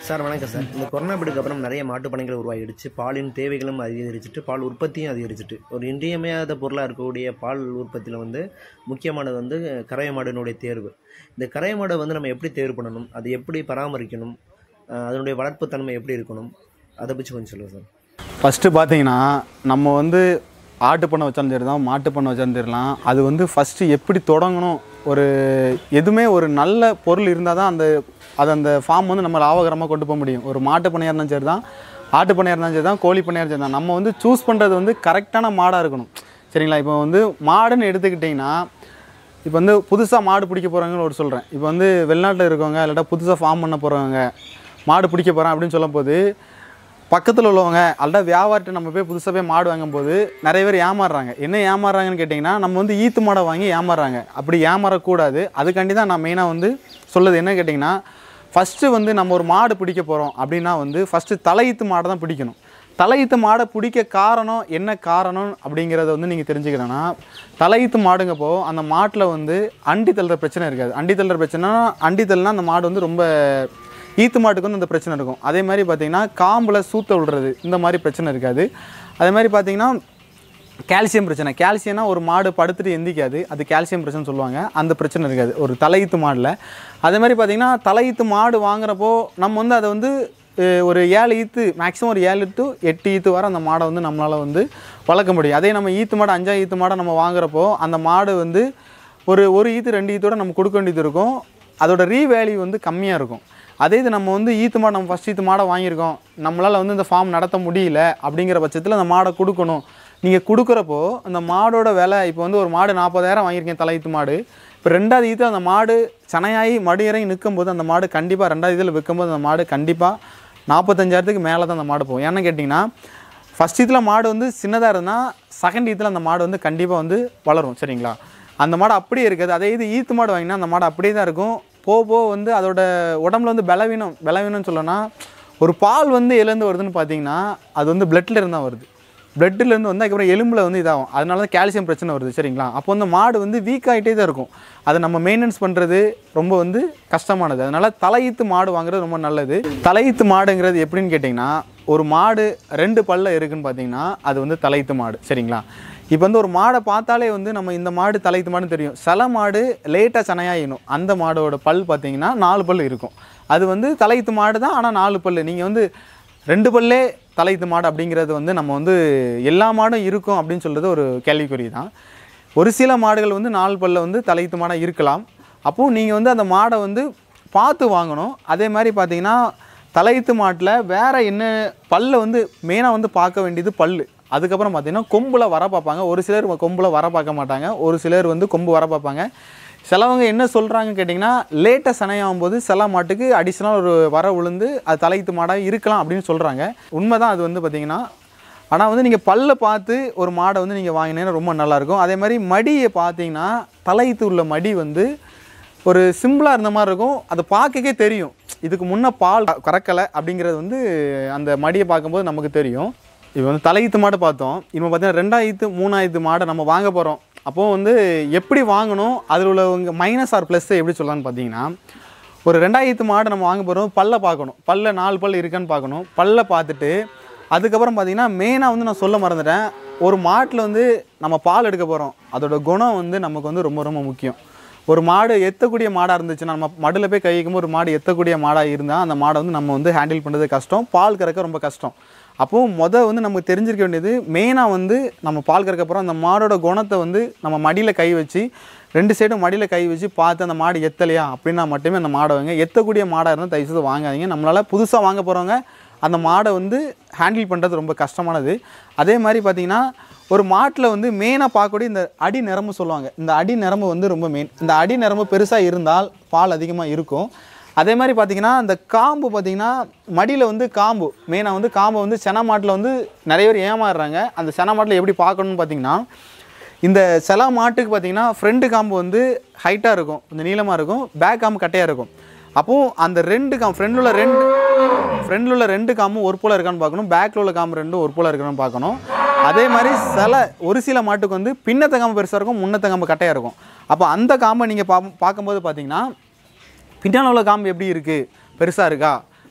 sir வணக்கம் sir இந்த corona பீடுக்கு அப்புறம் நிறைய மாட்டுப் பண்ணைகள் உருவாகிடுச்சு பாலின் தேவைகளும் அதிகரிச்சுட்டு பால் உற்பத்தியும் அதிகரிச்சுட்டு ஒரு இன்றியமையாத பொருளாக இருக்கக்கூடிய பால் உற்பத்தியில் வந்து முக்கியமானது வந்து கறவை மாடினுடைய தேர்வு இந்த கறவை மாடை வந்து நம்ம எப்படி தேர்வு பண்ணணும் அது எப்படி பராமரிக்கணும் அஹ் அதனுடைய வளர்ப்பு தன்மை எப்படி இருக்கணும் அதை பற்றி கொஞ்சம் சொல்லுங்கள் சார் ஃபஸ்ட்டு பார்த்தீங்கன்னா நம்ம வந்து ஆட்டு பண்ணை வச்சாலும் சரி தான் மாட்டு பண்ணை வச்சாலும் சரிலாம் அது வந்து ஃபஸ்ட்டு எப்படி தொடங்கணும் ஒரு எதுவுமே ஒரு நல்ல பொருள் இருந்தால் தான் அந்த அது அந்த ஃபார்ம் வந்து நம்ம லாபகரமாக கொண்டு போக முடியும் ஒரு மாட்டு பண்ணையாக இருந்தாலும் சரி தான் ஆட்டு பண்ணையாக இருந்தாலும் சரி தான் கோழி பண்ணையாக சரி தான் நம்ம வந்து சூஸ் பண்ணுறது வந்து கரெக்டான மாடாக இருக்கணும் சரிங்களா இப்போ வந்து மாடுன்னு எடுத்துக்கிட்டிங்கன்னா இப்போ வந்து புதுசாக மாடு பிடிக்க போகிறாங்கன்னு ஒரு சொல்கிறேன் இப்போ வந்து வெளிநாட்டில் இருக்கவங்க இல்லாட்டா புதுசாக ஃபார்ம் பண்ண போகிறவங்க மாடு பிடிக்க போகிறேன் அப்படின்னு சொல்லும்போது பக்கத்தில் உள்ளவங்க அல்லது வியாபாரிட்ட நம்ம போய் புதுசாக போய் மாடு வாங்கும்போது நிறைய பேர் ஏமாறுறாங்க என்ன ஏமாறுறாங்கன்னு கேட்டிங்கன்னா நம்ம வந்து ஈத்து மாடை வாங்கி ஏமாறுறாங்க அப்படி ஏமாறக்கூடாது அதுக்காண்டி தான் நான் மெயினாக வந்து சொல்லுது என்ன கேட்டிங்கன்னா ஃபஸ்ட்டு வந்து நம்ம ஒரு மாடு பிடிக்க போகிறோம் அப்படின்னா வந்து ஃபஸ்ட்டு தலையீத்து மாடை தான் பிடிக்கணும் தலையீத்து மாடை பிடிக்க காரணம் என்ன காரணம் அப்படிங்கிறத வந்து நீங்கள் தெரிஞ்சுக்கிறேன்னா தலையீத்து மாடுங்கப்போ அந்த மாட்டில் வந்து அண்டி தள்ளுற பிரச்சனை இருக்காது அண்டி தள்ளுற பிரச்சனை அண்டி தள்ளுனா அந்த மாடு வந்து ரொம்ப ஈத்து மாட்டுக்கு வந்து அந்த பிரச்சனை இருக்கும் அதே மாதிரி பார்த்தீங்கன்னா காம்பில் சூத்த விடுறது இந்த மாதிரி பிரச்சனை இருக்காது அதே மாதிரி பார்த்தீங்கன்னா கால்சியம் பிரச்சனை கால்சியம்னா ஒரு மாடு படுத்துட்டு எந்திக்காது அது கால்சியம் பிரச்சனை சொல்லுவாங்க அந்த பிரச்சனை இருக்காது ஒரு தலையீத்து மாடில் அதே மாதிரி பார்த்தீங்கன்னா தலையீத்து மாடு வாங்குறப்போ நம்ம வந்து அதை வந்து அஹ், ஒரு ஏழு ஈத்து மேக்ஸிமம் ஒரு ஏழு டு எட்டு ஈத்து வரை அந்த மாடை வந்து நம்மளால் வந்து வளர்க்க முடியும் அதே நம்ம ஈத்து மாடு அஞ்சா ஈத்து மாடை நம்ம வாங்குறப்போ அந்த மாடு வந்து ஒரு ஒரு ஈத்து ரெண்டு ஈத்தோட நம்ம கொடுக்க வேண்டியது இருக்கும் அதோட ரீவேல்யூ வந்து கம்மியாக இருக்கும் அதே இது நம்ம வந்து ஈத்து மாடு நம்ம ஃபஸ்ட் ஈத்து மாடை வாங்கியிருக்கோம் நம்மளால் வந்து இந்த ஃபார்ம் நடத்த முடியல அப்படிங்கிற பட்சத்தில் அந்த மாடை கொடுக்கணும் நீங்கள் கொடுக்குறப்போ அந்த மாடோட விலை இப்போ வந்து ஒரு மாடு நாற்பதாயிரம் வாங்கியிருக்கேன் தலையீத்து மாடு இப்போ ரெண்டாவது ஈத்து அந்த மாடு சனையாகி மடி இறங்கி நிற்கும்போது அந்த மாடு கண்டிப்பாக ரெண்டாவது இதில் விற்கும்போது அந்த மாடு கண்டிப்பாக நாற்பத்தஞ்சாயிரத்துக்கு மேலே தான் அந்த மாடு போகும் ஏன்னு கேட்டிங்கன்னா ஃபஸ்ட் இதில் மாடு வந்து சின்னதாக இருந்தால் செகண்ட் இதில் அந்த மாடு வந்து கண்டிப்பாக வந்து வளரும் சரிங்களா அந்த மாடு அப்படியே இருக்காது அதே இது ஈத்து மாடு வாங்கினா அந்த மாடு அப்படியே தான் இருக்கும் போக போக வந்து அதோட உடம்புல வந்து பலவீனம் பலவீனம்னு சொல்லணும்னா ஒரு பால் வந்து எலேருந்து வருதுன்னு பார்த்தீங்கன்னா அது வந்து பிளட்டில் இருந்தால் வருது பிளட்டிலேருந்து வந்து அதுக்கப்புறம் எலும்பில் வந்து இதாகும் அதனால தான் கால்சியம் பிரச்சனை வருது சரிங்களா அப்போ வந்து மாடு வந்து வீக் ஆகிட்டே தான் இருக்கும் அதை நம்ம மெயின்டெனன்ஸ் பண்ணுறது ரொம்ப வந்து கஷ்டமானது அதனால் தலையீத்து மாடு வாங்குறது ரொம்ப நல்லது தலையீத்து மாடுங்கிறது எப்படின்னு கேட்டிங்கன்னா ஒரு மாடு ரெண்டு பல்ல இருக்குன்னு பார்த்தீங்கன்னா அது வந்து தலையீத்து மாடு சரிங்களா இப்போ வந்து ஒரு மாடை பார்த்தாலே வந்து நம்ம இந்த மாடு தலையீத்து மாடுன்னு தெரியும் சில மாடு லேட்டாக சனையாயினும் அந்த மாடோட பல் பார்த்தீங்கன்னா நாலு பல் இருக்கும் அது வந்து தலையீத்து மாடு தான் ஆனால் நாலு பல் நீங்கள் வந்து ரெண்டு பல்லே தலையீத்து மாடு அப்படிங்கிறது வந்து நம்ம வந்து எல்லா மாடும் இருக்கும் அப்படின்னு சொல்கிறது ஒரு கேள்விக்குறி தான் ஒரு சில மாடுகள் வந்து நாலு பல்ல வந்து தலையீத்து மாடாக இருக்கலாம் அப்போது நீங்கள் வந்து அந்த மாடை வந்து பார்த்து வாங்கணும் அதே மாதிரி பார்த்தீங்கன்னா தலையீத்து மாட்டில் வேறு என்ன பல்ல வந்து மெயினாக வந்து பார்க்க வேண்டியது பல்லு அதுக்கப்புறம் பார்த்தீங்கன்னா கொம்பில் வர பார்ப்பாங்க ஒரு சிலர் கொம்பில் வர பார்க்க மாட்டாங்க ஒரு சிலர் வந்து கொம்பு வர பார்ப்பாங்க சிலவங்க என்ன சொல்கிறாங்க கேட்டிங்கன்னா லேட்டாக சனையாகும் போது சில மாட்டுக்கு அடிஷ்னல் ஒரு வர விழுந்து அது தலையீத்து மாடாக இருக்கலாம் அப்படின்னு சொல்கிறாங்க உண்மைதான் அது வந்து பார்த்திங்கன்னா ஆனால் வந்து நீங்கள் பல்ல பார்த்து ஒரு மாடை வந்து நீங்கள் வாங்கினீங்கன்னா ரொம்ப நல்லாயிருக்கும் அதே மாதிரி மடியை பார்த்தீங்கன்னா தலையீத்து உள்ள மடி வந்து ஒரு சிம்பிளாக இருந்த மாதிரி இருக்கும் அதை பார்க்கக்கே தெரியும் இதுக்கு முன்னே பால் கறக்கலை அப்படிங்கிறது வந்து அந்த மடியை பார்க்கும்போது நமக்கு தெரியும் இப்போ வந்து தலையீத்து மாடு பார்த்தோம் இப்போ பார்த்தீங்கன்னா ரெண்டாயிரத்து மூணாயிரத்து மாடை நம்ம வாங்க போகிறோம் அப்போது வந்து எப்படி வாங்கணும் அதில் உள்ளவங்க மைனஸ் ஆர் ப்ளஸ் எப்படி சொல்லலாம்னு பார்த்தீங்கன்னா ஒரு ரெண்டாயிரத்து மாடு நம்ம வாங்க போகிறோம் பல்ல பார்க்கணும் பல்ல நாலு பல் இருக்கான்னு பார்க்கணும் பல்ல பார்த்துட்டு அதுக்கப்புறம் பார்த்தீங்கன்னா மெயினாக வந்து நான் சொல்ல மறந்துட்டேன் ஒரு மாட்டில் வந்து நம்ம பால் எடுக்க போகிறோம் அதோட குணம் வந்து நமக்கு வந்து ரொம்ப ரொம்ப முக்கியம் ஒரு மாடு எத்தக்கூடிய மாடாக இருந்துச்சுன்னா நம்ம மடியில் போய் கை வைக்கும்போது ஒரு மாடு எத்தக்கூடிய மாடாக இருந்தால் அந்த மாடை வந்து நம்ம வந்து ஹேண்டில் பண்ணுறது கஷ்டம் பால் கறக்க ரொம்ப கஷ்டம் அப்போது மொதல் வந்து நமக்கு தெரிஞ்சிருக்க வேண்டியது மெயினாக வந்து நம்ம பால் கறக்க போகிறோம் அந்த மாடோட குணத்தை வந்து நம்ம மடியில் கை வச்சு ரெண்டு சைடும் மடியில் கை வச்சு பார்த்து அந்த மாடு எத்தலையா அப்படின்னா மட்டுமே அந்த மாடை வாங்க எத்தக்கூடிய மாடாக இருந்தால் தயவுசெய்து வாங்காதீங்க நம்மளால் புதுசாக வாங்க போகிறவங்க அந்த மாடை வந்து ஹேண்டில் பண்ணுறது ரொம்ப கஷ்டமானது அதே மாதிரி பார்த்திங்கன்னா ஒரு மாட்டில் வந்து மெயினாக பார்க்கக்கூடிய இந்த அடி நரம்பு சொல்லுவாங்க இந்த அடி நரம்பு வந்து ரொம்ப மெயின் இந்த அடி நரம்பு பெருசாக இருந்தால் பால் அதிகமாக இருக்கும் அதே மாதிரி பார்த்தீங்கன்னா இந்த காம்பு பார்த்தீங்கன்னா மடியில் வந்து காம்பு மெயினாக வந்து காம்பு வந்து சென மாட்டில் வந்து நிறைய பேர் ஏமாறுறாங்க அந்த சென மாட்டில் எப்படி பார்க்கணும்னு பார்த்தீங்கன்னா இந்த செல மாட்டுக்கு பார்த்தீங்கன்னா ஃப்ரண்ட் காம்பு வந்து ஹைட்டாக இருக்கும் இந்த நீளமாக இருக்கும் பேக் காம்பு கட்டையாக இருக்கும் அப்போது அந்த ரெண்டு காம்பு ஃப்ரண்டில் உள்ள ரெண்டு ஃப்ரண்டில் உள்ள ரெண்டு காம்பும் ஒரு போல இருக்கான்னு பார்க்கணும் பேக்கில் உள்ள காம்பு ரெண்டும் ஒரு போல இருக்கான்னு பார்க்கணும் அதே மாதிரி சில ஒரு சில மாட்டுக்கு வந்து பின்னத்த காம்பு பெருசாக இருக்கும் முன்னத்த காம்பு கட்டையாக இருக்கும் அப்போ அந்த காம்பை நீங்கள் பா பார்க்கும்போது பார்த்தீங்கன்னா பின்னால் உள்ள காம்பு எப்படி இருக்குது பெருசாக இருக்கா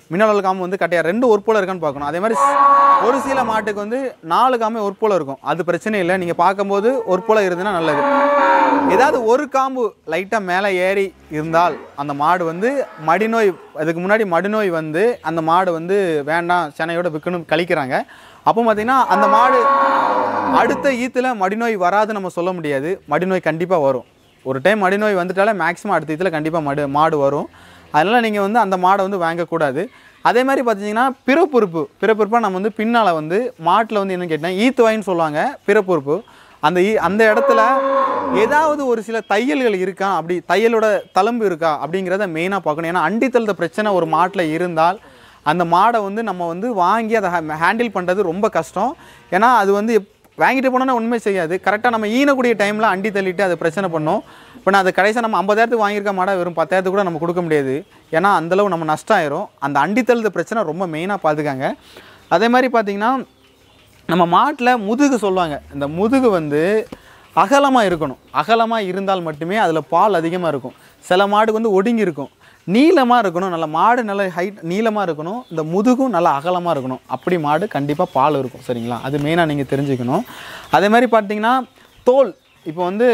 மினரல் காம்பு வந்து கட்டையா ரெண்டு ஒரு போல இருக்கான்னு பார்க்கணும் அதே மாதிரி ஸ்- ஒரு சில மாட்டுக்கு வந்து நாலு காம்பு ஒரு போல இருக்கும் அது பிரச்சனை இல்லை நீங்கள் பார்க்கும்போது ஒரு போல இருந்ததுன்னா நல்லது ஏதாவது ஒரு காம்பு லைட்டாக மேலே ஏறி இருந்தால் அந்த மாடு வந்து மடிநோய் அதுக்கு முன்னாடி மடிநோய் வந்து அந்த மாடு வந்து வேண்டாம் சென்னையோட விற்கணும் கழிக்கிறாங்க அப்போ பார்த்தீங்கன்னா அந்த மாடு அடுத்த ஈத்தில் மடிநோய் வராது நம்ம சொல்ல முடியாது மடிநோய் கண்டிப்பாக வரும் ஒரு டைம் மடிநோய் வந்துட்டாலே மேக்ஸிமம் அடுத்த ஈத்தில் கண்டிப்பாக மடு மாடு வரும் அதனால் நீங்கள் வந்து அந்த மாடை வந்து வாங்கக்கூடாது அதே மாதிரி பார்த்தீங்கன்னா பிறப்புறுப்பு பிறப்புறுப்பாக நம்ம வந்து பின்னால் வந்து மாட்டில் வந்து என்ன கேட்டால் ஈத்து வாயின்னு சொல்லுவாங்க பிறப்புறுப்பு அந்த ஈ அந்த இடத்துல ஏதாவது ஒரு சில தையல்கள் இருக்கா அப்படி தையலோட தழும்பு இருக்கா அப்படிங்கிறத மெயினாக பார்க்கணும் ஏன்னா அண்டித்தழுத்த பிரச்சனை ஒரு மாட்டில் இருந்தால் அந்த மாடை வந்து நம்ம வந்து வாங்கி அதை ஹேண்டில் பண்ணுறது ரொம்ப கஷ்டம் ஏன்னா அது வந்து எப்- வாங்கிட்டு போனோன்னா உண்மை செய்யாது கரெக்டாக நம்ம ஈனக்கூடிய டைமில் அண்டி தள்ளிட்டு அது பிரச்சனை பண்ணும் இப்போ நான் அது கடைசியாக நம்ம ஐம்பதாயிரத்துக்கு வாங்கியிருக்க மாடை வெறும் பத்தாயிரத்துக்கு கூட நம்ம கொடுக்க முடியாது ஏன்னா அந்தளவு நம்ம நஷ்டம் ஆயிரும் அந்த அண்டி தள்ளுது பிரச்சனை ரொம்ப மெயினாக பார்த்துக்காங்க அதே மாதிரி பார்த்தீங்கன்னா நம்ம மாட்டில் முதுகு சொல்லுவாங்க இந்த முதுகு வந்து அகலமாக இருக்கணும் அகலமாக இருந்தால் மட்டுமே அதில் பால் அதிகமாக இருக்கும் சில மாடுக்கு வந்து ஒடுங்கி இருக்கும் நீளமாக இருக்கணும் நல்ல மாடு நல்ல ஹைட் நீளமாக இருக்கணும் இந்த முதுகும் நல்லா அகலமாக இருக்கணும் அப்படி மாடு கண்டிப்பாக பால் இருக்கும் சரிங்களா அது மெயினாக நீங்கள் தெரிஞ்சுக்கணும் அதே மாதிரி பார்த்தீங்கன்னா தோல் இப்போ வந்து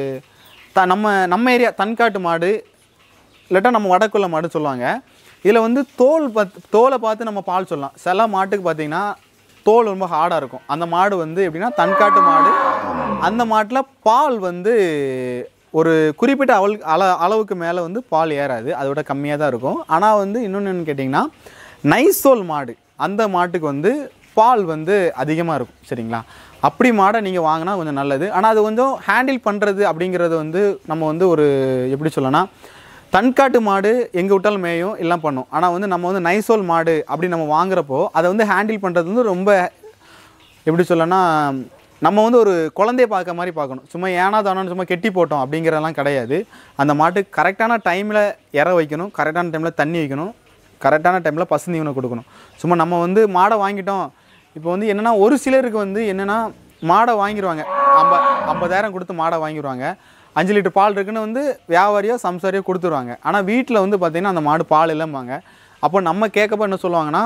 த நம்ம நம்ம ஏரியா தன்காட்டு மாடு இல்லாட்டா நம்ம வடக்குள்ள மாடு சொல்லுவாங்க இதில் வந்து தோல் பத் தோலை பார்த்து நம்ம பால் சொல்லலாம் சில மாட்டுக்கு பார்த்தீங்கன்னா தோல் ரொம்ப ஹார்டாக இருக்கும் அந்த மாடு வந்து எப்படின்னா தன்காட்டு மாடு அந்த மாட்டில் பால் வந்து ஒரு குறிப்பிட்ட அவள் அள அளவுக்கு மேலே வந்து பால் ஏறாது அதோட கம்மியாக தான் இருக்கும் ஆனால் வந்து இன்னொன்று என்னன்னு கேட்டிங்கன்னா நைசோல் மாடு அந்த மாட்டுக்கு வந்து பால் வந்து அதிகமாக இருக்கும் சரிங்களா அப்படி மாடை நீங்கள் வாங்கினா கொஞ்சம் நல்லது ஆனால் அது கொஞ்சம் ஹேண்டில் பண்ணுறது அப்படிங்கிறது வந்து நம்ம வந்து ஒரு எப்படி சொல்லனா தன்காட்டு மாடு எங்கே விட்டாலும் மேயும் எல்லாம் பண்ணும் ஆனால் வந்து நம்ம வந்து நைசோல் மாடு அப்படி நம்ம வாங்குறப்போ அதை வந்து ஹேண்டில் பண்ணுறது வந்து ரொம்ப எப்படி சொல்லனா நம்ம வந்து ஒரு குழந்தைய பார்க்க மாதிரி பார்க்கணும் சும்மா ஏனா தானோன்னு சும்மா கெட்டி போட்டோம் அப்படிங்கிறதெல்லாம் கிடையாது அந்த மாட்டுக்கு கரெக்டான டைமில் இற வைக்கணும் கரெக்டான டைமில் தண்ணி வைக்கணும் கரெக்டான டைமில் பசுந்தீவனம் கொடுக்கணும் சும்மா நம்ம வந்து மாடை வாங்கிட்டோம் இப்போ வந்து என்னென்னா ஒரு சிலருக்கு வந்து என்னென்னா மாடை வாங்கிடுவாங்க ஐம்ப ஐம்பதாயிரம் கொடுத்து மாடை வாங்கிடுவாங்க அஞ்சு லிட்டர் பால் இருக்குன்னு வந்து வியாபாரியோ சம்சாரியோ கொடுத்துருவாங்க ஆனால் வீட்டில் வந்து பார்த்திங்கன்னா அந்த மாடு பால் இல்லைம்பாங்க அப்போ நம்ம கேட்கப்போ என்ன சொல்லுவாங்கன்னா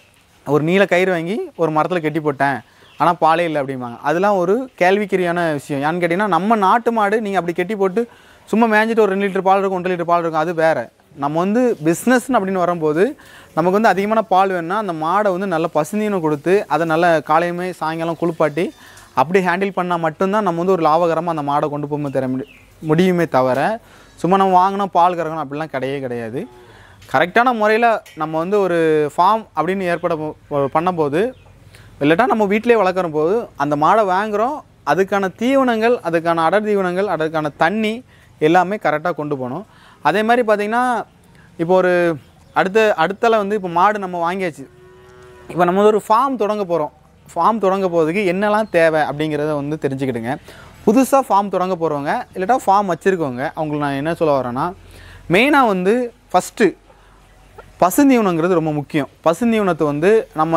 ஒரு நீல கயிறு வாங்கி ஒரு மரத்தில் கட்டி போட்டேன் ஆனால் பாலே இல்லை அப்படிம்பாங்க அதெல்லாம் ஒரு கேள்விக்குறியான விஷயம் ஏன்னு கேட்டிங்கன்னா நம்ம நாட்டு மாடு நீங்கள் அப்படி கட்டி போட்டு சும்மா மேய்ஞ்சிட்டு ஒரு ரெண்டு லிட்டர் பால் இருக்கும் ஒன்றரை லிட்டர் பால் இருக்கும் அது வேறு நம்ம வந்து பிஸ்னஸ்னு அப்படின்னு வரும்போது நமக்கு வந்து அதிகமான பால் வேணும்னா அந்த மாடை வந்து நல்ல பசுந்தீனம் கொடுத்து அதை நல்ல காலையுமே சாயங்காலம் குளிப்பாட்டி அப்படி ஹேண்டில் பண்ணால் மட்டும்தான் நம்ம வந்து ஒரு லாபகரமாக அந்த மாடை கொண்டு போகும்போது தர முடி முடியுமே தவிர சும்மா நம்ம வாங்கினோம் பால் கறக்கணும் அப்படிலாம் கிடையவே கிடையாது கரெக்டான முறையில் நம்ம வந்து ஒரு ஃபார்ம் அப்படின்னு ஏற்பட போ- பண்ணும்போது இல்லாட்டா நம்ம வீட்டிலே வளர்க்குற போது அந்த மாடை வாங்குகிறோம் அதுக்கான தீவனங்கள் அதுக்கான அடர் தீவனங்கள் அதுக்கான தண்ணி எல்லாமே கரெக்டாக கொண்டு போகணும் அதே மாதிரி பார்த்திங்கன்னா இப்போ ஒரு அடுத்த அடுத்தால வந்து இப்போ மாடு நம்ம வாங்கியாச்சு இப்போ நம்ம ஒரு ஃபார்ம் தொடங்க போகிறோம் ஃபார்ம் தொடங்க போகிறதுக்கு என்னெல்லாம் தேவை அப்படிங்கிறத வந்து தெரிஞ்சுக்கிடுங்க புதுசாக ஃபார்ம் தொடங்க போகிறவங்க இல்லாட்டா ஃபார்ம் வச்சுருக்கவங்க அவங்களுக்கு நான் என்ன சொல்ல வரேன்னா மெயினாக வந்து ஃபஸ்ட்டு பசுந்தீவனங்கிறது ரொம்ப முக்கியம் பசுந்தீவனத்தை வந்து நம்ம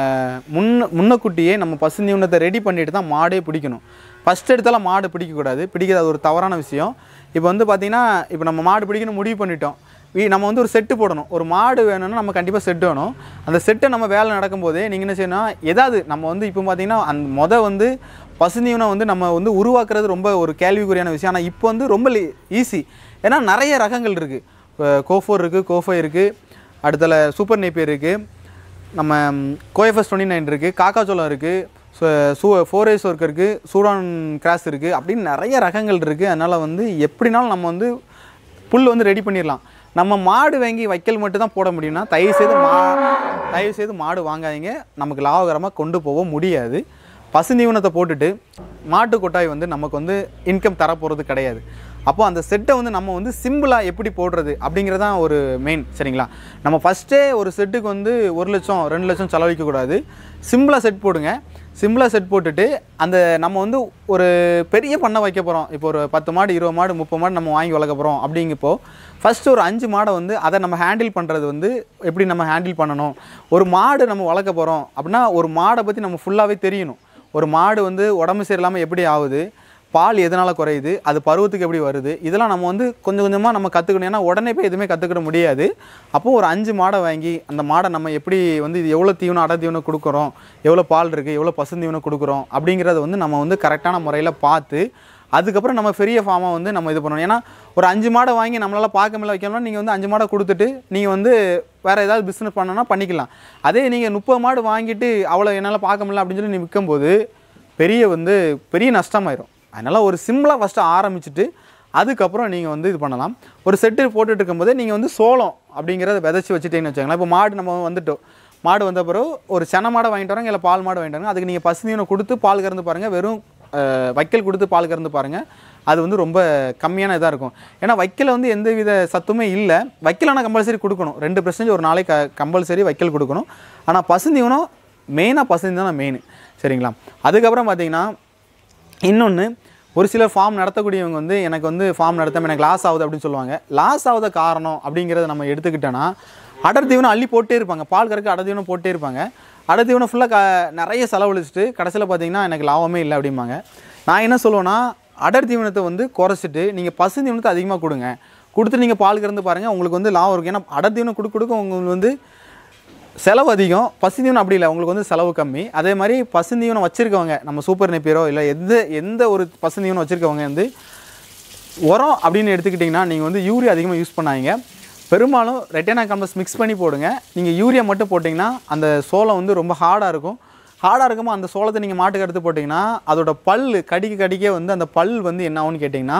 முன்ன முன்னக்கூட்டியே நம்ம பசுந்தீவனத்தை ரெடி பண்ணிட்டு தான் மாடே பிடிக்கணும் ஃபஸ்ட் எடுத்தாலும் மாடு பிடிக்கக்கூடாது பிடிக்கிறது அது ஒரு தவறான விஷயம் இப்போ வந்து பார்த்திங்கன்னா இப்போ நம்ம மாடு பிடிக்கணும் முடிவு பண்ணிட்டோம் வீ நம்ம வந்து ஒரு செட்டு போடணும் ஒரு மாடு வேணும்னா நம்ம கண்டிப்பாக செட்டு வேணும் அந்த செட்டை நம்ம வேலை நடக்கும்போதே நீங்கள் என்ன செய்யணும் ஏதாவது நம்ம வந்து இப்போ பார்த்தீங்கன்னா அந்த மொத வந்து பசுந்தீவனம் வந்து நம்ம வந்து உருவாக்குறது ரொம்ப ஒரு கேள்விக்குறியான விஷயம் ஆனால் இப்போ வந்து ரொம்ப ஈஸி ஏன்னா நிறைய ரகங்கள் இருக்குது கோஃபோர் இருக்குது கோஃபை இருக்குது அடுத்தல சூப்பர் நேப்பியர் இருக்குது நம்ம கோஎஃப்எஸ் டுவெண்ட்டி நைன் இருக்குது காக்காச்சோளம் இருக்குது சூ ஃபோர் ஏஸ் ஒர்க் இருக்குது சூடான் கிராஸ் இருக்குது அப்படின்னு நிறைய ரகங்கள் இருக்குது அதனால் வந்து எப்படினாலும் நம்ம வந்து புல் வந்து ரெடி பண்ணிடலாம் நம்ம மாடு வாங்கி வைக்கல் மட்டும் தான் போட முடியும்னா தயவு செய்து மா தயவு செய்து மாடு வாங்காதீங்க நமக்கு லாபகரமாக கொண்டு போக முடியாது பசுந்தீவனத்தை போட்டுட்டு மாட்டு கொட்டாய் வந்து நமக்கு வந்து இன்கம் தரப்போகிறது கிடையாது அப்போ அந்த செட்டை வந்து நம்ம வந்து சிம்பிளாக எப்படி போடுறது அப்படிங்கிறது தான் ஒரு மெயின் சரிங்களா நம்ம ஃபஸ்ட்டே ஒரு செட்டுக்கு வந்து ஒரு லட்சம் ரெண்டு லட்சம் செலவழிக்கக்கூடாது சிம்பிளாக செட் போடுங்க சிம்பிளாக செட் போட்டுட்டு அந்த நம்ம வந்து ஒரு பெரிய பண்ணை வைக்க போகிறோம் இப்போ ஒரு பத்து மாடு இருபது மாடு முப்பது மாடு நம்ம வாங்கி வளர்க்க போகிறோம் அப்படிங்கப்போ ஃபஸ்ட்டு ஒரு அஞ்சு மாடை வந்து அதை நம்ம ஹேண்டில் பண்ணுறது வந்து எப்படி நம்ம ஹேண்டில் பண்ணணும் ஒரு மாடு நம்ம வளர்க்க போகிறோம் அப்படின்னா ஒரு மாடை பற்றி நம்ம ஃபுல்லாகவே தெரியணும் ஒரு மாடு வந்து உடம்பு சரியில்லாமல் எப்படி ஆகுது பால் எதனால் குறையுது அது பருவத்துக்கு எப்படி வருது இதெல்லாம் நம்ம வந்து கொஞ்சம் கொஞ்சமாக நம்ம கற்றுக்கணும் ஏன்னா உடனே போய் எதுவுமே கற்றுக்கிட முடியாது அப்போது ஒரு அஞ்சு மாடை வாங்கி அந்த மாடை நம்ம எப்படி வந்து இது எவ்வளோ தீவனம் அடை தீவனம் கொடுக்குறோம் எவ்வளோ பால் இருக்குது எவ்வளோ பசுந்தீவனம் கொடுக்குறோம் அப்படிங்கிறத வந்து நம்ம வந்து கரெக்டான முறையில் பார்த்து அதுக்கப்புறம் நம்ம பெரிய ஃபார்மாக வந்து நம்ம இது பண்ணணும் ஏன்னா ஒரு அஞ்சு மாடை வாங்கி நம்மளால் பார்க்க முடியல வைக்கணும்னா நீங்கள் வந்து அஞ்சு மாடை கொடுத்துட்டு நீங்கள் வந்து வேறு ஏதாவது பிஸ்னஸ் பண்ணணும்னா பண்ணிக்கலாம் அதே நீங்கள் முப்பது மாடு வாங்கிட்டு அவ்வளோ என்னால் பார்க்க முடியல அப்படின்னு சொல்லி நீ விற்கும்போது பெரிய வந்து பெரிய நஷ்டமாயிரும் அதனால் ஒரு சிம்பிளாக ஃபஸ்ட்டு ஆரம்பிச்சுட்டு அதுக்கப்புறம் நீங்கள் வந்து இது பண்ணலாம் ஒரு செட்டு போட்டுட்டு இருக்கும்போதே நீங்கள் வந்து சோளம் அப்படிங்கிறத விதைச்சி வச்சுட்டீங்கன்னு வச்சுக்கோங்களேன் இப்போ மாடு நம்ம வந்துட்டோம் மாடு வந்த பிறகு ஒரு சென மாடை வாங்கிட்டு வரோங்க இல்லை பால் மாடு வாங்கிட்டு வரோங்க அதுக்கு நீங்கள் பசுந்தீவனம் கொடுத்து பால் கறந்து பாருங்கள் வெறும் அஹ், வைக்கல் கொடுத்து பால் கறந்து பாருங்கள் அது வந்து ரொம்ப கம்மியான இதாக இருக்கும் ஏன்னா வைக்கல வந்து எந்த வித சத்துமே இல்லை வைக்கல் ஆனால் கம்பல்சரி கொடுக்கணும் ரெண்டு பர்சன்டேஜ் ஒரு நாளைக்கு கம்பல்சரி வைக்கல் கொடுக்கணும் ஆனால் பசுந்தீவனம் மெயினாக பசுந்தீவனம் மெயின் சரிங்களா அதுக்கப்புறம் பார்த்தீங்கன்னா இன்னொன்று ஒரு சிலர் ஃபார்ம் நடத்தக்கூடியவங்க வந்து எனக்கு வந்து ஃபார்ம் நடத்தாம எனக்கு லாஸ் ஆகுது அப்படின்னு சொல்லுவாங்க லாஸ் ஆகுத காரணம் அப்படிங்கிறத நம்ம எடுத்துக்கிட்டோன்னா அடர் தீவனம் அள்ளி போட்டே இருப்பாங்க பால் கறக்க அடர் தீவனம் போட்டே இருப்பாங்க அடர் தீவனம் ஃபுல்லாக க நிறைய செலவழிச்சிட்டு கடைசியில் பார்த்தீங்கன்னா எனக்கு லாபமே இல்லை அப்படிம்பாங்க நான் என்ன சொல்லுவேன்னா அடர் தீவனத்தை வந்து குறைச்சிட்டு நீங்கள் பசு தீவனத்தை அதிகமாக கொடுங்க கொடுத்து நீங்கள் பால் கறந்து பாருங்கள் உங்களுக்கு வந்து லாபம் இருக்கும் ஏன்னா அடர் தீவனம் கொடுக்க கொடுக்க உங்களுக்கு வந்து செலவு அதிகம் பசுந்தீவனம் அப்படி இல்லை உங்களுக்கு வந்து செலவு கம்மி அதே மாதிரி பசுந்தீவனம் வச்சுருக்கவங்க நம்ம சூப்பர் நெப்பியரோ இல்லை எந்த எந்த ஒரு பசுந்தீவனம் வச்சுருக்கவங்க வந்து உரம் அப்படின்னு எடுத்துக்கிட்டிங்கன்னா நீங்கள் வந்து யூரியா அதிகமாக யூஸ் பண்ணாதீங்க பெரும்பாலும் ரெட்டேனா காம்பஸ் மிக்ஸ் பண்ணி போடுங்க நீங்கள் யூரியா மட்டும் போட்டிங்கன்னா அந்த சோளம் வந்து ரொம்ப ஹார்டாக இருக்கும் ஹார்டாக இருக்கும்போது அந்த சோளத்தை நீங்கள் மாட்டுக்கு எடுத்து போட்டிங்கன்னா அதோட பல் கடிக்க கடிக்க வந்து அந்த பல் வந்து என்ன ஆகும்னு கேட்டிங்கன்னா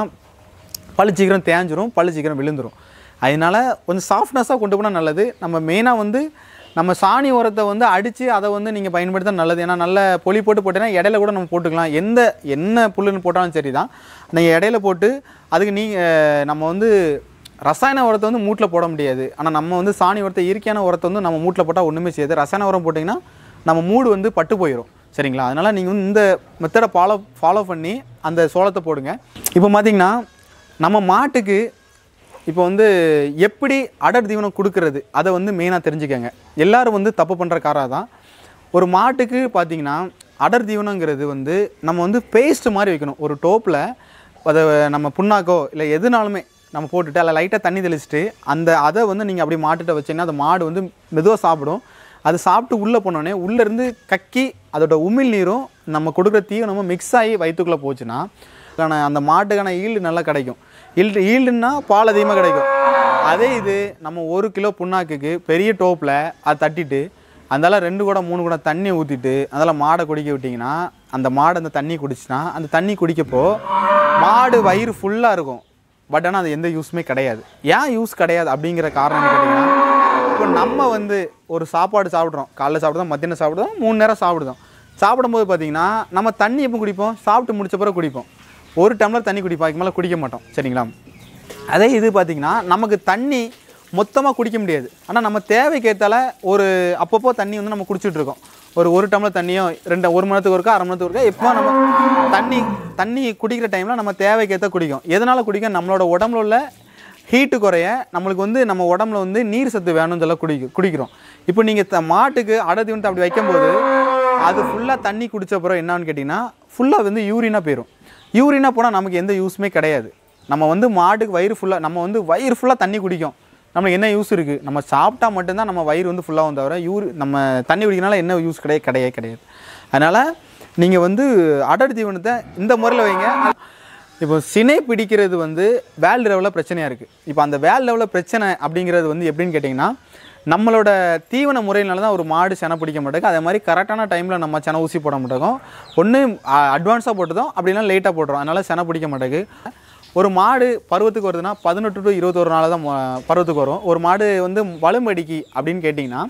பல் சீக்கிரம் தேஞ்சிரும் பல் சீக்கிரம் விழுந்துரும் அதனால கொஞ்சம் சாஃப்ட்னஸாக கொண்டு போனால் நல்லது நம்ம மெயினாக வந்து நம்ம சாணி உரத்தை வந்து அடித்து அதை வந்து நீங்கள் பயன்படுத்த நல்லது ஏன்னா நல்ல பொலி போட்டு போட்டீங்கன்னா இடையில கூட நம்ம போட்டுக்கலாம் எந்த என்ன புல்லுன்னு போட்டாலும் சரி தான் நீங்கள் இடையில போட்டு அதுக்கு நீங்கள் நம்ம வந்து ரசாயன உரத்தை வந்து மூட்டில் போட முடியாது ஆனால் நம்ம வந்து சாணி உரத்தை இயற்கையான உரத்தை வந்து நம்ம மூட்டில் போட்டால் ஒன்றுமே செய்யாது ரசாயன உரம் போட்டிங்கன்னா நம்ம மூடு வந்து பட்டு போயிடும் சரிங்களா அதனால் நீங்கள் வந்து இந்த மெத்தடை ஃபாலோ ஃபாலோ பண்ணி அந்த சோளத்தை போடுங்க இப்போ பார்த்தீங்கன்னா நம்ம மாட்டுக்கு இப்போ வந்து எப்படி அடர் தீவனம் கொடுக்கறது அதை வந்து மெயினாக தெரிஞ்சுக்கங்க எல்லாரும் வந்து தப்பு பண்ணுற காராக தான் ஒரு மாட்டுக்கு பார்த்தீங்கன்னா அடர் தீவனங்கிறது வந்து நம்ம வந்து பேஸ்ட் மாதிரி வைக்கணும் ஒரு டோப்பில் அதை நம்ம புண்ணாக்கோ இல்லை எதுனாலுமே நம்ம போட்டுட்டு அதில் லைட்டாக தண்ணி தெளிச்சிட்டு அந்த அதை வந்து நீங்கள் அப்படி மாட்டுட்ட வச்சீங்கன்னா அந்த மாடு வந்து மெதுவாக சாப்பிடும் அது சாப்பிட்டு உள்ளே போனோடனே உள்ளேருந்து கக்கி அதோட உமிழ் நீரும் நம்ம கொடுக்குற தீவனமும் மிக்ஸ் ஆகி வயிற்றுக்குள்ளே போச்சுன்னா அதுக்கான அந்த மாட்டுக்கான ஈல்டு நல்லா கிடைக்கும் ஈல்டு ஈல்டுன்னா பால் அதிகமாக கிடைக்கும் அதே இது நம்ம ஒரு கிலோ புண்ணாக்குக்கு பெரிய டோப்பில் அதை தட்டிட்டு அதனால ரெண்டு கூட மூணு கூட தண்ணி ஊற்றிட்டு அதில் மாடை குடிக்க விட்டிங்கன்னா அந்த மாடு அந்த தண்ணி குடிச்சுன்னா அந்த தண்ணி குடிக்கப்போ மாடு வயிறு ஃபுல்லாக இருக்கும் பட் ஆனால் அது எந்த யூஸுமே கிடையாது ஏன் யூஸ் கிடையாது அப்படிங்கிற காரணம் என்ன கேட்டிங்கன்னா இப்போ நம்ம வந்து ஒரு சாப்பாடு சாப்பிட்றோம் காலைல சாப்பிடுறோம் மத்தியானம் சாப்பிடுறோம் மூணு நேரம் சாப்பிடுறோம் சாப்பிடும்போது பார்த்தீங்கன்னா நம்ம தண்ணி எப்போ குடிப்போம் சாப்பிட்டு முடிச்ச பிறகு குடிப்போம் ஒரு டம்ளர் தண்ணி குடிப்போம் அதுக்கு மேலே குடிக்க மாட்டோம் சரிங்களா அதே இது பார்த்திங்கன்னா நமக்கு தண்ணி மொத்தமாக குடிக்க முடியாது ஆனால் நம்ம தேவைக்கேற்றால ஒரு அப்பப்போ தண்ணி வந்து நம்ம குடிச்சிட்டு இருக்கோம் ஒரு ஒரு டம்ளர் தண்ணியோ ரெண்டு ஒரு மணி நேரத்துக்கு ஒருக்கா அரை மணி நேரத்துக்கு ஒருக்கா எப்போ நம்ம தண்ணி தண்ணி குடிக்கிற டைமில் நம்ம தேவைக்கேற்ற குடிக்கும் எதனால் குடிக்கும் நம்மளோட உடம்புல உள்ள ஹீட்டு குறைய நம்மளுக்கு வந்து நம்ம உடம்புல வந்து நீர் சத்து வேணும்னு சொல்ல குடிக்க குடிக்கிறோம் இப்போ நீங்கள் த மாட்டுக்கு அடை தீவனத்தை அப்படி வைக்கும்போது அது ஃபுல்லாக தண்ணி குடிச்ச அப்புறம் என்னன்னு கேட்டிங்கன்னா ஃபுல்லாக வந்து யூரினாக போயிடும் யூரினாக போனால் நமக்கு எந்த யூஸுமே கிடையாது நம்ம வந்து மாட்டுக்கு வயிறு ஃபுல்லாக நம்ம வந்து வயிறு ஃபுல்லாக தண்ணி குடிக்கும் நம்மளுக்கு என்ன யூஸ் இருக்குது நம்ம சாப்பிட்டா மட்டும்தான் நம்ம வயிறு வந்து ஃபுல்லாகும் தவிர யூர் நம்ம தண்ணி குடிக்கனால என்ன யூஸ் கிடையாது கிடையவே கிடையாது அதனால் நீங்கள் வந்து அடர் தீவனத்தை இந்த முறையில் வைங்க இப்போ சினை பிடிக்கிறது வந்து வேல் லெவலில் பிரச்சனையாக இருக்குது இப்போ அந்த வேல் லெவலில் பிரச்சனை அப்படிங்கிறது வந்து எப்படின்னு கேட்டிங்கன்னா நம்மளோட தீவன முறையினால தான் ஒரு மாடு செனை பிடிக்க மாட்டேங்க அதே மாதிரி கரெக்டான டைமில் நம்ம செனை ஊசி போட மாட்டோம் ஒன்று அட்வான்ஸாக போட்டதும் அப்படின்னா லேட்டாக போட்டுரும் அதனால் செனை பிடிக்க மாட்டேங்குது ஒரு மாடு பருவத்துக்கு வருதுன்னா பதினெட்டு டு இருபத்தொரு நாள் தான் மொ- பருவத்துக்கு வரும் ஒரு மாடு வந்து வலுமடிக்கி அப்படின்னு கேட்டிங்கன்னா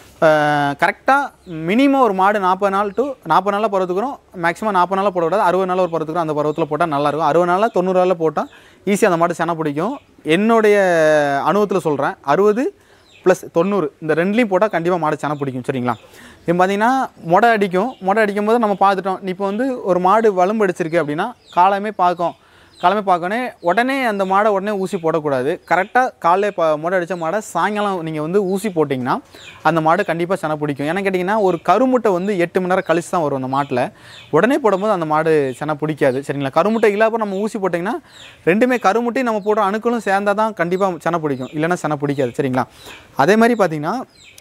கரெக்டாக மினிமம் ஒரு மாடு நாற்பது நாள் டு நாற்பது நாளில் பருவத்துக்குறோம் மேக்ஸிமம் நாற்பது நாளில் போடக்கூடாது அறுபது நாள் ஒரு பருவத்துக்குறோம் அந்த பருவத்தில் போட்டால் நல்லாயிருக்கும் அறுபது நாளில் தொண்ணூறு நாளில் போட்டால் ஈஸியாக அந்த மாடு செனை பிடிக்கும் என்னுடைய அனுபவத்தில் சொல்கிறேன் அறுபது ப்ளஸ் தொண்ணூறு இந்த ரெண்டுலேயும் போட்டால் கண்டிப்பாக மாடு செனை பிடிக்கும் சரிங்களா இப்போ பார்த்தீங்கன்னா மொடை அடிக்கும் மொடை அடிக்கும் போது நம்ம பார்த்துட்டோம் இப்போ வந்து ஒரு மாடு வலும்பு அடிச்சிருக்கு அப்படின்னா காலமே பார்க்கும் காலமே பார்க்கணும் உடனே அந்த மாடை உடனே ஊசி போடக்கூடாது கரெக்டாக காலைல இப்போ மொடை அடித்த மாடை சாயங்காலம் நீங்கள் வந்து ஊசி போட்டிங்கன்னா அந்த மாடு கண்டிப்பாக செனை பிடிக்கும் ஏன்னா கேட்டிங்கன்னா ஒரு கருமுட்டை வந்து எட்டு மணி நேரம் கழிச்சு தான் வரும் அந்த மாட்டில் உடனே போடும்போது அந்த மாடு செனை பிடிக்காது சரிங்களா கருமுட்டை இல்லாமல் நம்ம ஊசி போட்டிங்கன்னா ரெண்டுமே கருமுட்டையும் நம்ம போடுற அணுக்களும் சேர்ந்தால் தான் கண்டிப்பாக செனை பிடிக்கும் இல்லைன்னா செனை பிடிக்காது சரிங்களா அதே மாதிரி பார்த்திங்கன்னா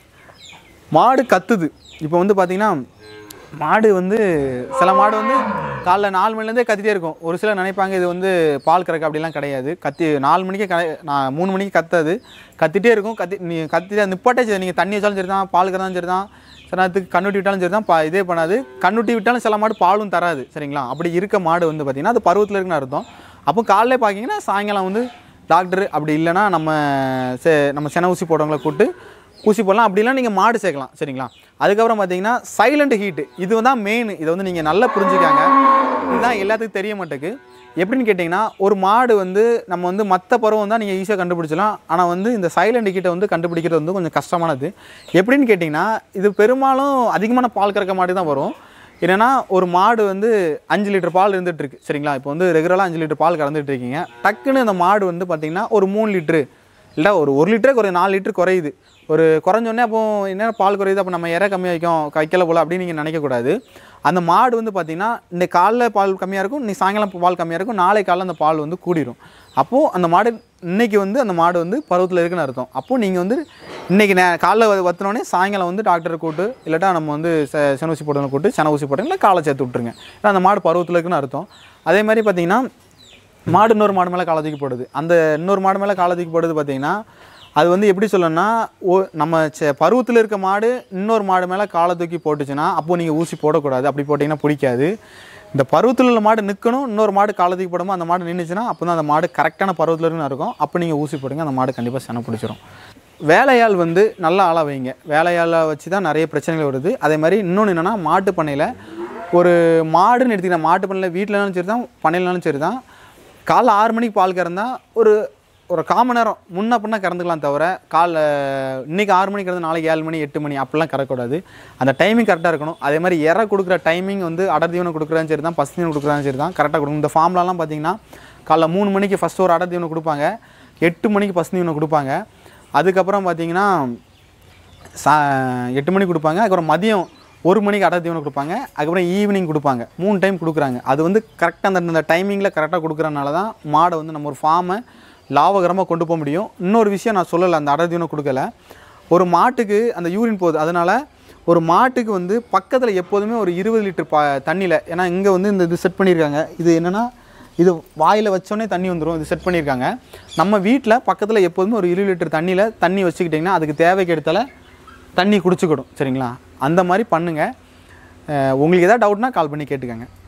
மாடு கத்துது இப்போ வந்து பார்த்திங்கன்னா மாடு வந்து சில மாடு வந்து காலைல நாலு மணிலேருந்தே கத்திட்டே இருக்கும் ஒரு சிலர் நினைப்பாங்க இது வந்து பால் கறக்க அப்படிலாம் கிடையாது கத்தி நாலு மணிக்கே க நான் மூணு மணிக்கு கத்தாது கத்திட்டே இருக்கும் கத்தி நீ கத்திட்டே நிப்பாட்டே சரி நீங்கள் தண்ணி வச்சாலும் சரி தான் பால் கறந்தாலும் சரி தான் சில நேரத்துக்கு கண்ணுட்டி விட்டாலும் சரி தான் பா இதே பண்ணாது கண்ணுட்டி விட்டாலும் சில மாடு பாலும் தராது சரிங்களா அப்படி இருக்க மாடு வந்து பார்த்திங்கன்னா அது பருவத்தில் இருக்குன்னு அர்த்தம் அப்போ காலையில பார்த்தீங்கன்னா சாயங்காலம் வந்து டாக்டர் அப்படி இல்லைன்னா நம்ம செ நம்ம சென ஊசி போடுறவங்கள கூப்பிட்டு ஊசி போடலாம் அப்படிலாம் நீங்கள் மாடு சேர்க்கலாம் சரிங்களா அதுக்கப்புறம் பார்த்தீங்கன்னா சைலண்ட் ஹீட்டு இது தான் மெயின் இதை வந்து நீங்கள் நல்லா புரிஞ்சுக்காங்க இதுதான் எல்லாத்துக்கும் தெரிய மாட்டேக்கு எப்படின்னு கேட்டிங்கன்னா ஒரு மாடு வந்து நம்ம வந்து மற்ற பருவம் தான் நீங்கள் ஈஸியாக கண்டுபிடிச்சலாம் ஆனால் வந்து இந்த சைலண்ட் ஹீட்டை வந்து கண்டுபிடிக்கிறது வந்து கொஞ்சம் கஷ்டமானது எப்படின்னு கேட்டிங்கன்னா இது பெரும்பாலும் அதிகமான பால் கறக்க மாடு தான் வரும் என்னென்னா ஒரு மாடு வந்து அஞ்சு லிட்டர் பால் இருந்துட்டு இருக்கு சரிங்களா இப்போ வந்து ரெகுலராக அஞ்சு லிட்டர் பால் கறந்துட்டு இருக்கீங்க டக்குன்னு அந்த மாடு வந்து பார்த்தீங்கன்னா ஒரு மூணு லிட்ரு இல்லை ஒரு ஒரு லிட்டரே குறை நாலு லிட்டர் குறையுது ஒரு குறைஞ்சோடனே அப்போ என்ன பால் குறையுது அப்போ நம்ம இறை கம்மியாக வைக்கும் வைக்கல போல அப்படின்னு நீங்கள் நினைக்கக்கூடாது அந்த மாடு வந்து பார்த்திங்கன்னா இந்த காலைல பால் கம்மியாக இருக்கும் இன்னைக்கு சாயங்காலம் பால் கம்மியாக இருக்கும் நாளை காலைல அந்த பால் வந்து கூடிரும் அப்போது அந்த மாடு இன்னைக்கு வந்து அந்த மாடு வந்து பருவத்தில் இருக்குன்னு அர்த்தம் அப்போது நீங்கள் வந்து இன்றைக்கி நே காலைல வ- வத்தினோடனே சாயங்காலம் வந்து டாக்டரை கூட்டு இல்லாட்டா நம்ம வந்து செ சென ஊசி போடுறவங்க கூட்டு சென ஊசி போட்டோம் இல்லை காலை சேர்த்து விட்ருங்க ஏன்னா அந்த மாடு பருவத்தில் இருக்குன்னு அர்த்தம் அதே மாதிரி பார்த்தீங்கன்னா மாடு இன்னொரு மாடு மேலே காலை தூக்கி போடுது அந்த இன்னொரு மாடு மேலே காலை தூக்கி போடுது பார்த்தீங்கன்னா அது வந்து எப்படி சொல்லணும்னா ஓ நம்ம செ பருவத்தில் இருக்க மாடு இன்னொரு மாடு மேலே காலை தூக்கி போட்டுச்சுன்னா அப்போது நீங்கள் ஊசி போடக்கூடாது அப்படி போட்டிங்கன்னா பிடிக்காது இந்த பருவத்தில் உள்ள மாடு நிற்கணும் இன்னொரு மாடு காலை தூக்கி போடும்போது அந்த மாடு நின்றுச்சுன்னா அப்போ தான் அந்த மாடு கரெக்டான பருவத்தில் இருக்குன்னு இருக்கும் அப்போ நீங்கள் ஊசி போடுங்க அந்த மாடு கண்டிப்பாக செனை பிடிச்சிரும் வேலையாள் வந்து நல்ல ஆளாக வைங்க வேலையாளை வச்சு தான் நிறைய பிரச்சனைகள் வருது அதே மாதிரி இன்னொன்று என்னென்னா மாட்டு பண்ணையில் ஒரு மாடுன்னு எடுத்துக்கிட்டா மாட்டு பண்ணையில் வீட்டிலனாலும் சரி தான் பண்ணையிலனாலும் சரி தான் காலைல ஆறு மணிக்கு பால் கறந்தா ஒரு ஒரு கால் மணி நேரம் முன்ன பின்ன கறந்துக்கலாம் தவிர காலைல இன்னைக்கு ஆறு மணிக்கு கறந்து நாளைக்கு ஏழு மணி எட்டு மணி அப்படிலாம் கறக்கக்கூடாது அந்த டைமிங் கரெக்டாக இருக்கணும் அதே மாதிரி இறை கொடுக்குற டைமிங் வந்து அடர் தீவனம் கொடுக்குறாலும் சரி தான் பசு தீவனம் கொடுக்குறாலும் சரி தான் கரெக்டாக கொடுக்கணும் இந்த ஃபார்ம்லலாம் பார்த்தீங்கன்னா காலைல மூணு மணிக்கு ஃபஸ்ட்டு ஒரு அடர் தீவனம் கொடுப்பாங்க எட்டு மணிக்கு பசு தீவனம் கொடுப்பாங்க அதுக்கப்புறம் பார்த்தீங்கன்னா சா எட்டு மணிக்கு கொடுப்பாங்க அதுக்கப்புறம் மதியம் ஒரு மணிக்கு அடர் தீவனம் கொடுப்பாங்க அதுக்கப்புறம் ஈவினிங் கொடுப்பாங்க மூணு டைம் கொடுக்குறாங்க அது வந்து கரெக்டாக அந்த அந்த டைமிங்கில் கரெக்டாக கொடுக்குறனால தான் மாடை வந்து நம்ம ஒரு ஃபார்மை லாபகரமாக கொண்டு போக முடியும் இன்னொரு விஷயம் நான் சொல்லலை அந்த அடர் தீவனம் கொடுக்கல ஒரு மாட்டுக்கு அந்த யூரின் போகுது அதனால் ஒரு மாட்டுக்கு வந்து பக்கத்தில் எப்போதுமே ஒரு இருபது லிட்டர் பா தண்ணியில் ஏன்னா இங்கே வந்து இந்த இது செட் பண்ணியிருக்காங்க இது என்னென்னா இது வாயில் வச்சோடனே தண்ணி வந்துடும் இது செட் பண்ணியிருக்காங்க நம்ம வீட்டில் பக்கத்தில் எப்போதுமே ஒரு இருபது லிட்டர் தண்ணியில் தண்ணி வச்சுக்கிட்டிங்கன்னா அதுக்கு தேவைக்கு எடுத்தால தண்ணி குடிச்சுக்கிடும் சரிங்களா அந்த மாதிரி பண்ணுங்கள் உங்களுக்கு எதாவது டவுட்னா கால் பண்ணி கேட்டுக்கங்க